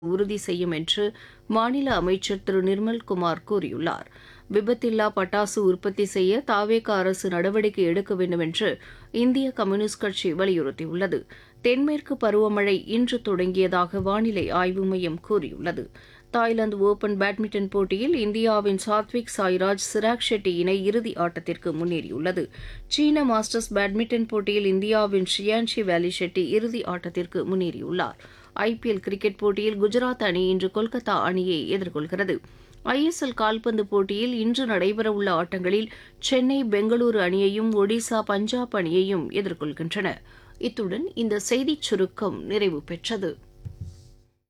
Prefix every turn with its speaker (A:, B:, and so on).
A: உறுதி செய்யும் என்று மாநில அமைச்சர் திரு நிர்மல்குமார் கூறியுள்ளார் விபத்தில்லா பட்டாசு உற்பத்தி செய்ய தாவேக அரசு நடவடிக்கை எடுக்க வேண்டும் என்று இந்திய கம்யூனிஸ்ட் கட்சி வலியுறுத்தியுள்ளது தென்மேற்கு பருவமழை இன்று தொடங்கியதாக வானிலை ஆய்வு மையம் கூறியுள்ளது தாய்லாந்து ஓபன் பேட்மிண்டன் போட்டியில் இந்தியாவின் சாத்விக் சாய்ராஜ் சிராக் ஷெட்டி இணை இறுதி ஆட்டத்திற்கு முன்னேறியுள்ளது சீன மாஸ்டர்ஸ் பேட்மிண்டன் போட்டியில் இந்தியாவின் ஷியான்ஷி வேலி ஷெட்டி இறுதி ஆட்டத்திற்கு முன்னேறியுள்ளார் ஐபிஎல் கிரிக்கெட் போட்டியில் குஜராத் அணி இன்று கொல்கத்தா அணியை எதிர்கொள்கிறது ஐஎஸ்எல் கால்பந்து போட்டியில் இன்று நடைபெறவுள்ள ஆட்டங்களில் சென்னை பெங்களூரு அணியையும் ஒடிசா பஞ்சாப் அணியையும் எதிர்கொள்கின்றன இத்துடன் இந்த செய்திச் சுருக்கம் நிறைவு பெற்றது